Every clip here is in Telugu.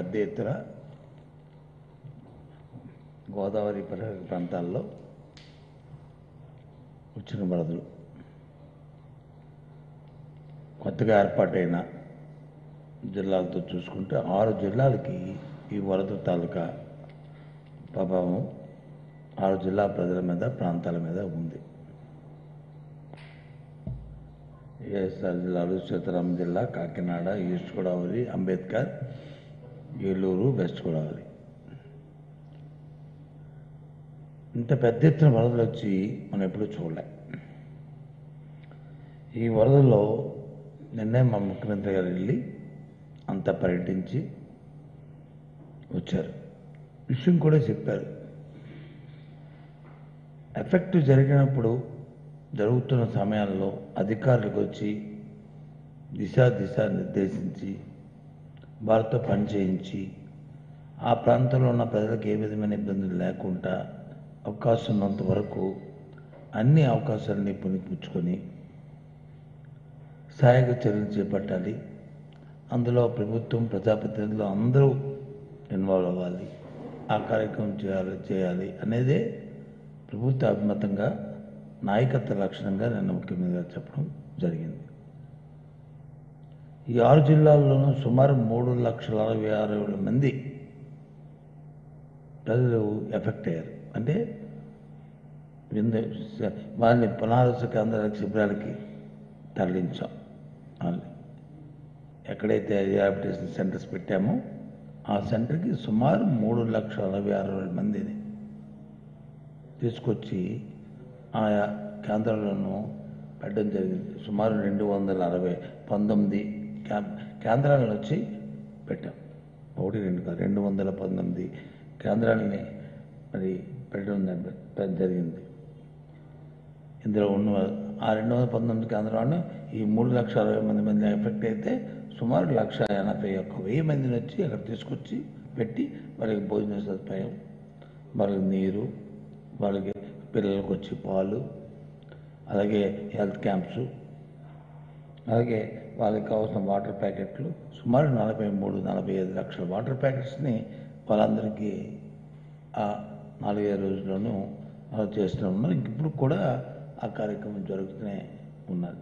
పెద్ద ఎత్తున గోదావరి పరిసర ప్రాంతాల్లో వచ్చిన వరదలు కొత్తగా ఏర్పాటైన జిల్లాలతో చూసుకుంటే ఆరు జిల్లాలకి ఈ వరద తాలూకా ప్రభావం ఆరు జిల్లా ప్రజల మీద ప్రాంతాల మీద ఉంది ఏఎస్ఆర్ జిల్లాలు సీతారాం జిల్లా కాకినాడ ఈస్ట్ గోదావరి అంబేద్కర్ ఏలూరు వెస్ట్ గోదావరి ఇంత పెద్ద ఎత్తున వరదలు వచ్చి మనం ఎప్పుడూ చూడలే ఈ వరదల్లో నిన్నే మా ముఖ్యమంత్రి గారు వెళ్ళి అంతా పర్యటించి వచ్చారు విషయం కూడా చెప్పారు ఎఫెక్ట్ జరిగినప్పుడు జరుగుతున్న సమయాల్లో అధికారులకు వచ్చి దిశ దిశ నిర్దేశించి వారితో పని చేయించి ఆ ప్రాంతంలో ఉన్న ప్రజలకు ఏ విధమైన ఇబ్బందులు లేకుండా అవకాశం ఉన్నంత వరకు అన్ని అవకాశాలని పుణిపుచ్చుకొని సహాయక చర్యలు చేపట్టాలి అందులో ప్రభుత్వం ప్రజాప్రతినిధులు అందరూ ఇన్వాల్వ్ అవ్వాలి ఆ కార్యక్రమం చేయాలి చేయాలి అనేదే ప్రభుత్వ అభిమతంగా నాయకత్వ లక్షణంగా నిన్న ముఖ్యమంత్రి గారు చెప్పడం జరిగింది ఈ ఆరు జిల్లాల్లోనూ సుమారు మూడు లక్షల అరవై ఆరు వేల మంది ప్రజలు ఎఫెక్ట్ అయ్యారు అంటే విందు వారిని పునరావాస కేంద్రాలకు శిబిరాలకి తరలించాం వాళ్ళని ఎక్కడైతే రిహాబిలిటేషన్ సెంటర్స్ పెట్టామో ఆ సెంటర్కి సుమారు మూడు లక్షల అరవై ఆరు వేల మందిని తీసుకొచ్చి ఆయా కేంద్రాలను పెట్టడం జరిగింది సుమారు రెండు వందల అరవై పంతొమ్మిది క్యా కేంద్రాలను వచ్చి పెట్టాం ఒకటి రెండు కాదు రెండు వందల పంతొమ్మిది కేంద్రాలని మరి పెట్టడం జరి- జరిగింది ఇందులో ఉన్న ఆ రెండు వందల పంతొమ్మిది కేంద్రాలను ఈ మూడు లక్షల అరవై మంది మంది ఎఫెక్ట్ అయితే సుమారు లక్ష ఎనభై ఒక్క వెయ్యి మందిని వచ్చి అక్కడ తీసుకొచ్చి పెట్టి వాళ్ళకి భోజన సదుపాయం వాళ్ళకి నీరు వాళ్ళకి పిల్లలకు వచ్చి పాలు అలాగే హెల్త్ క్యాంప్స్ అలాగే వాళ్ళకి కావాల్సిన వాటర్ ప్యాకెట్లు సుమారు నలభై మూడు నలభై ఐదు లక్షల వాటర్ ప్యాకెట్స్ని వాళ్ళందరికీ ఆ నాలుగైదు రోజుల్లోనూ అలా చేస్తూ ఉన్నారు ఇంక ఇప్పుడు కూడా ఆ కార్యక్రమం జరుగుతూనే ఉన్నది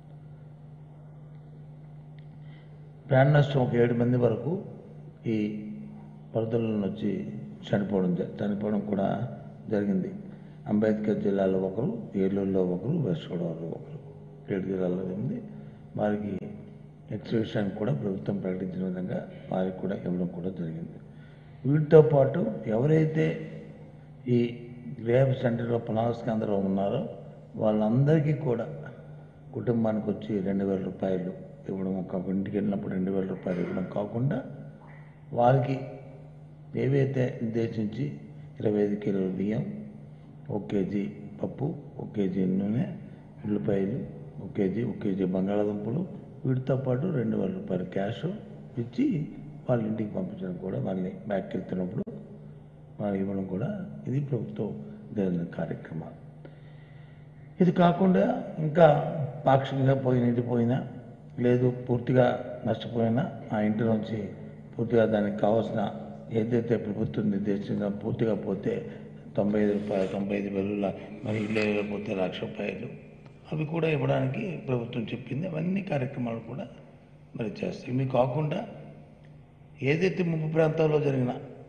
ప్రాణ నష్టం ఒక ఏడు మంది వరకు ఈ వరదలను వచ్చి చనిపోవడం జ- చనిపోవడం కూడా జరిగింది అంబేద్కర్ జిల్లాలో ఒకరు ఏలూరులో ఒకరు వెస్ట్ గోదావరిలో ఒకరు ఏడు జిల్లాల్లో ఉంది వారికి ఎక్స్ట్రేషన్ కూడా ప్రభుత్వం ప్రకటించిన విధంగా వారికి కూడా ఇవ్వడం కూడా జరిగింది వీటితో పాటు ఎవరైతే ఈ రేప్ సెంటర్లో పునరావాస కేంద్రంలో ఉన్నారో వాళ్ళందరికీ కూడా కుటుంబానికి వచ్చి రెండు వేల రూపాయలు ఇవ్వడం కాకుండా ఇంటికి వెళ్ళినప్పుడు రెండు వేల రూపాయలు ఇవ్వడం కాకుండా వారికి ఏవైతే నిర్దేశించి ఇరవై ఐదు కిలోల బియ్యం ఒక కేజీ పప్పు ఒక కేజీ నూనె ఉల్లిపాయలు ఒక కేజీ ఒక కేజీ బంగాళాదుంపలు వీటితో పాటు రెండు వేల రూపాయలు క్యాష్ ఇచ్చి వాళ్ళ ఇంటికి పంపించడం కూడా వాళ్ళని బ్యాక్కి వెళ్తున్నప్పుడు వాళ్ళకి ఇవ్వడం కూడా ఇది ప్రభుత్వం జరిగిన కార్యక్రమాలు ఇది కాకుండా ఇంకా పాక్షికంగా పోయిన ఇది పోయినా లేదు పూర్తిగా నష్టపోయినా ఆ ఇంటి నుంచి పూర్తిగా దానికి కావాల్సిన ఏదైతే ప్రభుత్వం నిర్దేశించిన పూర్తిగా పోతే తొంభై ఐదు రూపాయలు తొంభై ఐదు వేలు ల- మరి ఇల్లు పోతే లక్ష రూపాయలు అవి కూడా ఇవ్వడానికి ప్రభుత్వం చెప్పింది అవన్నీ కార్యక్రమాలు కూడా మరి చేస్తాయి ఇవి కాకుండా ఏదైతే ముంపు ప్రాంతాల్లో జరిగిన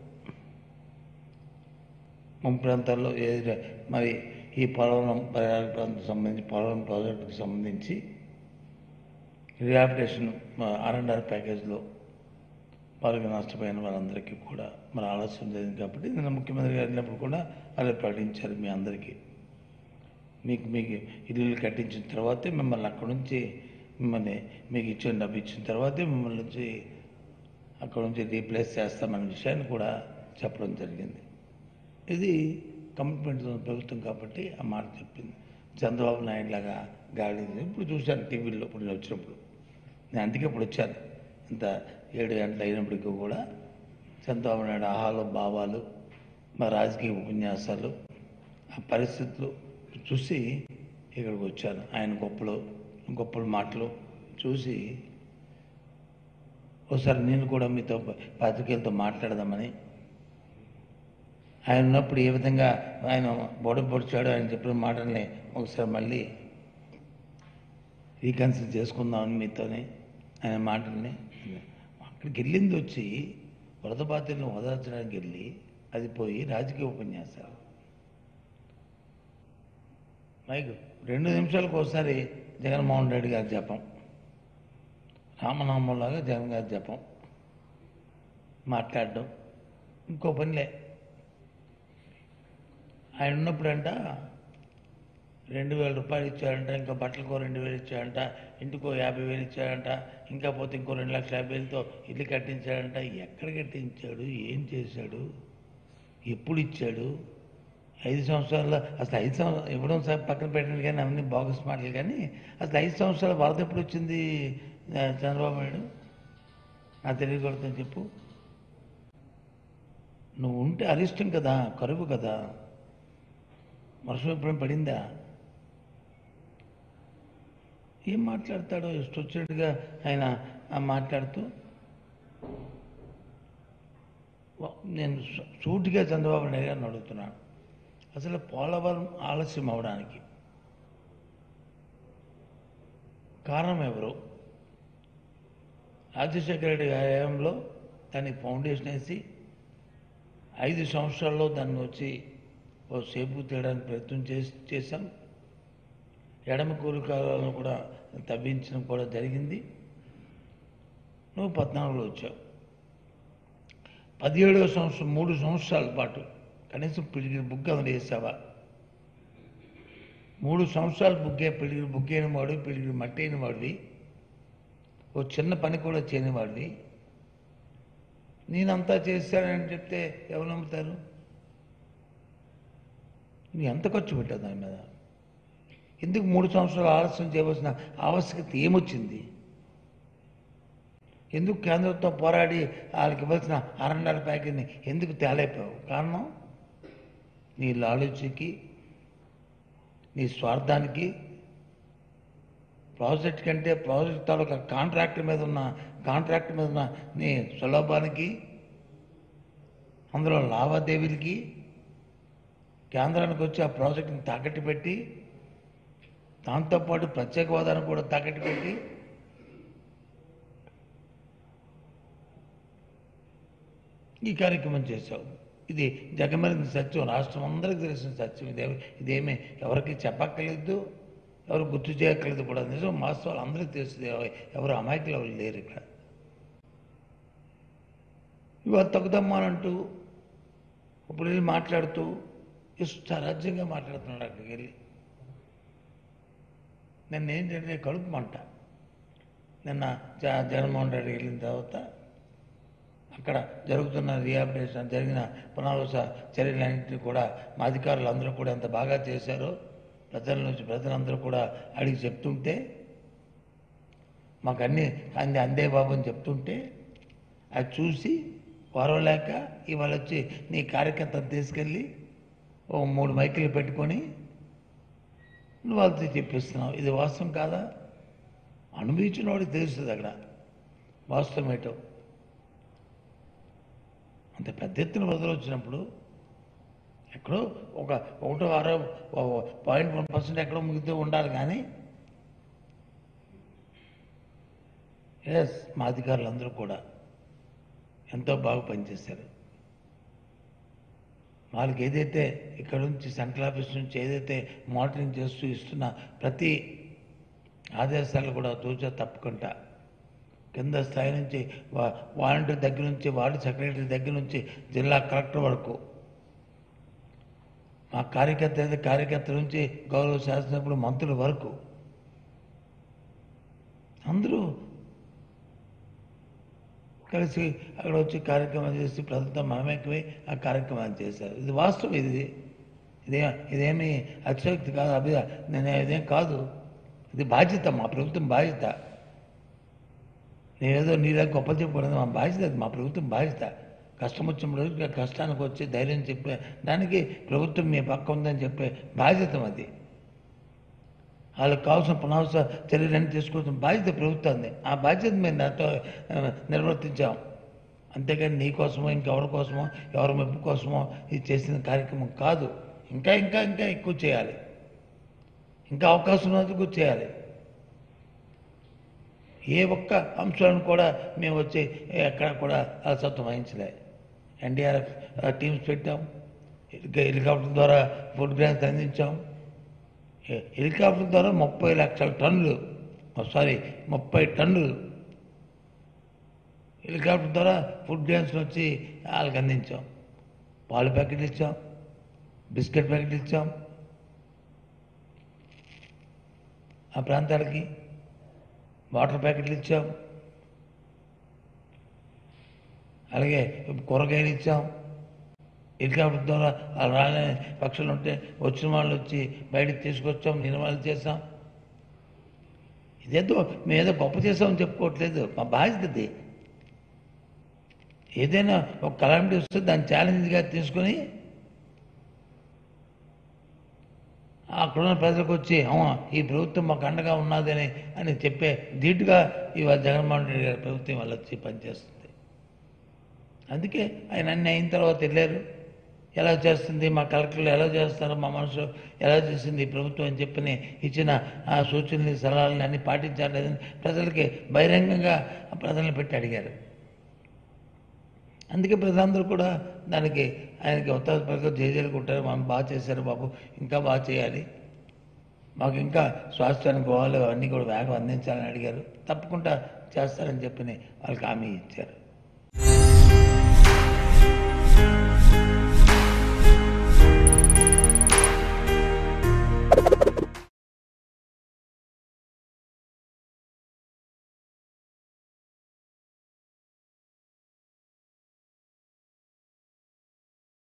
ముంపు ప్రాంతాల్లో ఏదైతే మరి ఈ పోలవరం పరిహార ప్రాంతం సంబంధించి పోలవరం ప్రాజెక్టుకి సంబంధించి రిహాబిటేషన్ ఆర్ అండ్ ఆర్ ప్యాకేజ్లో వాళ్ళకి నష్టపోయిన వాళ్ళందరికీ కూడా మరి ఆలస్యం జరిగింది కాబట్టి నిన్న ముఖ్యమంత్రి గారు వెళ్ళినప్పుడు కూడా అలా ప్రకటించారు మీ అందరికీ మీకు మీకు ఇల్లు కట్టించిన తర్వాతే మిమ్మల్ని అక్కడ నుంచి మిమ్మల్ని మీకు ఇచ్చిన డబ్బు ఇచ్చిన తర్వాతే మిమ్మల్ని నుంచి అక్కడ నుంచి రీప్లేస్ చేస్తామనే విషయాన్ని కూడా చెప్పడం జరిగింది ఇది కమిట్మెంట్ ఉన్న ప్రభుత్వం కాబట్టి ఆ మాట చెప్పింది చంద్రబాబు నాయుడు లాగా గాలి ఇప్పుడు చూశాను టీవీలో ఇప్పుడు నేను వచ్చినప్పుడు నేను అందుకే ఇప్పుడు వచ్చాను ఇంత ఏడు గంటలు అయినప్పటికీ కూడా చంద్రబాబు నాయుడు ఆహాలు భావాలు మా రాజకీయ ఉపన్యాసాలు ఆ పరిస్థితులు చూసి ఇక్కడికి వచ్చాను ఆయన గొప్పలు గొప్పల మాటలు చూసి ఒకసారి నేను కూడా మీతో పాత్రికేయులతో మాట్లాడదామని ఆయన ఉన్నప్పుడు ఏ విధంగా ఆయన బొడ పొడిచాడు ఆయన చెప్పిన మాటల్ని ఒకసారి మళ్ళీ రీకన్సిడర్ చేసుకుందామని మీతోని ఆయన మాటల్ని అక్కడికి వెళ్ళింది వచ్చి వరద బాధ్యులను ఓదార్చడానికి వెళ్ళి అది పోయి రాజకీయ ఉపన్యాసాలు మైక్ రెండు నిమిషాలకు ఒకసారి జగన్మోహన్ రెడ్డి గారి జపం రామనామంలాగా జగన్ గారి జపం మాట్లాడడం ఇంకో పనిలే ఆయన ఉన్నప్పుడంట రెండు వేల రూపాయలు ఇచ్చాడంట ఇంకా బట్టలకో రెండు వేలు ఇచ్చాడంట ఇంటికో యాభై వేలు ఇచ్చాడంట ఇంకా పోతే ఇంకో రెండు లక్షల యాభై వేలతో ఇల్లు కట్టించాడంట ఎక్కడ కట్టించాడు ఏం చేశాడు ఎప్పుడు ఇచ్చాడు ఐదు సంవత్సరాల్లో అసలు ఐదు సంవత్సరాలు ఇవ్వడం సార్ పక్కన పెట్టండి కానీ అవన్నీ బాగస్ మాటలు కానీ అసలు ఐదు సంవత్సరాల వరద ఎప్పుడు వచ్చింది ఆ, చంద్రబాబు నాయుడు నాకు తెలియకూడదని చెప్పు నువ్వు ఉంటే అరిష్టం కదా కరువు కదా వర్షం ఎప్పుడైనా పడిందా ఏం మాట్లాడతాడో ఇష్టం వచ్చినట్టుగా ఆయన ఆ మాట్లాడుతూ వ- నేను సూ- సూటిగా చంద్రబాబు నాయుడు గారిని అడుగుతున్నాను అసలు పోలవరం ఆలస్యం అవడానికి కారణం ఎవరు రాజశేఖర రెడ్డి గారి హయాంలో దానికి ఫౌండేషన్ వేసి ఐదు సంవత్సరాల్లో దాన్ని వచ్చి ఓ సేపు తీయడానికి ప్రయత్నం చేసి చేశాం ఎడమ కూలికాలను కూడా తవ్వించడం కూడా జరిగింది నువ్వు పద్నాలుగులో వచ్చావు పదిహేడవ సంవత్సరం మూడు సంవత్సరాల పాటు కనీసం పిడిగిరి బుగ్గ అందులో వేసావా మూడు సంవత్సరాలు బుగ్గే పిడిగిరి బుగ్గైన వాడివి పిడిగిరి మట్టి అయిన వాడివి ఓ చిన్న పని కూడా చేయని వాడివి నేనంతా చేశానని చెప్తే ఎవరు నమ్ముతారు నువ్వు ఎంత ఖర్చు పెట్టావు దాని మీద ఎందుకు మూడు సంవత్సరాలు ఆలస్యం చేయవలసిన ఆవశ్యకత ఏమొచ్చింది ఎందుకు కేంద్రంతో పోరాడి వాళ్ళకి ఇవ్వాల్సిన ఆర్ఎన్ఆర్ ప్యాకేజ్ని ఎందుకు తేలైపోయావు కారణం నీ లాలూచికి నీ స్వార్థానికి ప్రాజెక్ట్ కంటే ప్రాజెక్ట్ తాలూకా కాంట్రాక్ట్ మీద ఉన్న కాంట్రాక్ట్ మీద ఉన్న నీ సులభానికి అందులో లావాదేవీలకి కేంద్రానికి వచ్చి ఆ ప్రాజెక్టుని తాకట్టు పెట్టి దాంతోపాటు ప్రత్యేక హోదాను కూడా తాకట్టు పెట్టి ఈ కార్యక్రమం చేశావు ఇది జగమెరిగిన సత్యం రాష్ట్రం అందరికీ తెలిసిన సత్యం ఇదే ఇదేమీ ఎవరికి చెప్పక్కర్లేదు ఎవరు గుర్తు చేయక్కర్లేదు కూడా నిజం వాస్తవాలు అందరికీ తెలుస్తుంది ఎవరు అమాయకులు ఎవరు లేరు ఇక్కడ ఇవాళ తగ్గుదమ్మానంటూ ఇప్పుడు వెళ్ళి మాట్లాడుతూ ఇష్టారాజ్యంగా మాట్లాడుతున్నాడు అక్కడికి వెళ్ళి నిన్న ఏంటంటే కడుపు మంట నిన్న జ- జగన్మోహన్ రెడ్డి వెళ్ళిన తర్వాత అక్కడ జరుగుతున్న రిహాబిలిటేషన్ జరిగిన పునరావాస చర్యలన్నింటినీ కూడా మా అధికారులు అందరూ కూడా ఎంత బాగా చేశారో ప్రజల నుంచి ప్రజలందరూ కూడా అడిగి చెప్తుంటే మాకు అన్ని అన్ని అందే బాబు అని చెప్తుంటే అది చూసి వరవలేక ఇవాళ వచ్చి నీ కార్యకర్తను తీసుకెళ్ళి ఓ మూడు మైకులు పెట్టుకొని నువ్వు వాళ్ళతో చెప్పిస్తున్నావు ఇది వాస్తవం కాదా అనుభవించిన వాడికి తెలుస్తుంది అక్కడ వాస్తవం ఏంటో అంత పెద్ద ఎత్తున వరదలు వచ్చినప్పుడు ఎక్కడో ఒక ఒకటో ఆరో పాయింట్ వన్ పర్సెంట్ ఎక్కడో ముగితే ఉండాలి కానీ ఎస్ మా అధికారులు అందరూ కూడా ఎంతో బాగా పనిచేశారు వాళ్ళకి ఏదైతే ఇక్కడ నుంచి సెంట్రల్ ఆఫీస్ నుంచి ఏదైతే మానిటరింగ్ చేస్తూ ఇస్తున్న ప్రతి ఆదేశాలు కూడా తూచా తప్పకుండా కింద స్థాయి నుంచి వా- వాలంటీర్ దగ్గర నుంచి వార్డు సెక్రటరీ దగ్గర నుంచి జిల్లా కలెక్టర్ వరకు మా కార్యకర్త అయితే కార్యకర్త నుంచి గౌరవ శాసనసభ్యులు మంత్రుల వరకు అందరూ కలిసి అక్కడ వచ్చి కార్యక్రమం చేసి ప్రజలతో మమేకమై ఆ కార్యక్రమాన్ని చేశారు ఇది వాస్తవం ఇది ఇదే ఇదేమి అతిశక్తి కాదు అభి నేను ఇదేం కాదు ఇది బాధ్యత మా ప్రభుత్వం బాధ్యత నేనేదో నీలా గొప్ప చెప్పకూడదు మా బాధ్యత అది మా ప్రభుత్వం బాధ్యత కష్టం వచ్చినప్పుడు ఇక కష్టానికి వచ్చి ధైర్యం చెప్పే దానికి ప్రభుత్వం మీ పక్క ఉందని చెప్పే బాధ్యత అది వాళ్ళకి కావాల్సిన పునరావసర చర్యలన్నీ తీసుకోవాల్సిన బాధ్యత ప్రభుత్వాన్ని ఆ బాధ్యత మేము నాతో ఆ, నిర్వర్తించాం అంతేగాని నీ కోసమో ఇంకెవరి కోసమో ఎవరి మెప్పు కోసమో ఇది చేసిన కార్యక్రమం కాదు ఇంకా ఇంకా ఇంకా ఎక్కువ చేయాలి ఇంకా అవకాశం ఉన్నందుకు చేయాలి ఏ ఒక్క అంశాలను కూడా మేము వచ్చి ఎక్కడ కూడా అలసత్వం వహించలే ఎన్డీఆర్ఎఫ్ టీమ్స్ పెట్టాం హెలికా- హెలికాప్టర్ ద్వారా ఫుడ్ గ్రాంట్స్ అందించాం హె- హెలికాప్టర్ ద్వారా ముప్పై లక్షల టన్నులు సారీ ముప్పై టన్నులు హెలికాప్టర్ ద్వారా ఫుడ్ గ్రాంట్స్ వచ్చి వాళ్ళకి అందించాం పాలు ప్యాకెట్లు ఇచ్చాం బిస్కెట్ ప్యాకెట్లు ఇచ్చాం ఆ ప్రాంతాలకి వాటర్ ప్యాకెట్లు ఇచ్చాం అలాగే కూరగాయలు ఇచ్చాం హెలికాప్టర్ ద్వారా ఆ రాలేని పక్షులు ఉంటే వచ్చిన వాళ్ళు వచ్చి బయటకు తీసుకొచ్చాం నిర్మాణం చేసాం ఇదేదో మేము ఏదో గొప్ప చేసామని చెప్పుకోవట్లేదు మా బాధ్యత ఇది ఏదైనా ఒక కలామిటీ వస్తే దాన్ని ఛాలెంజ్గా తీసుకొని అక్కడున్న ప్రజలకు వచ్చి "అవును, ఈ ప్రభుత్వం మాకు అండగా ఉన్నదని అని చెప్పే ధీటుగా ఇవాళ జగన్మోహన్ రెడ్డి గారి ప్రభుత్వం వాళ్ళు వచ్చి పనిచేస్తుంది అందుకే ఆయన అన్ని అయిన తర్వాత వెళ్ళారు ఎలా చేస్తుంది మా కలెక్టర్లు ఎలా చేస్తారు మా మనసు ఎలా చేసింది ఈ ప్రభుత్వం అని చెప్పని ఇచ్చిన ఆ సూచనలు సలహాలని అన్ని పాటించలేదని ప్రజలకి బహిరంగంగా ప్రజలను పెట్టి అడిగారు అందుకే ప్రజలందరూ కూడా దానికి ఆయనకి ఉత్తరపరగా జేజేలు కొట్టారు మనం బాగా చేశారు బాబు ఇంకా బాగా చేయాలి మాకు ఇంకా స్వాస్థ్యానికి పోవాలి అవన్నీ కూడా వేగం అందించాలని అడిగారు తప్పకుండా చేస్తారని చెప్పి వాళ్ళకి హామీ ఇచ్చారు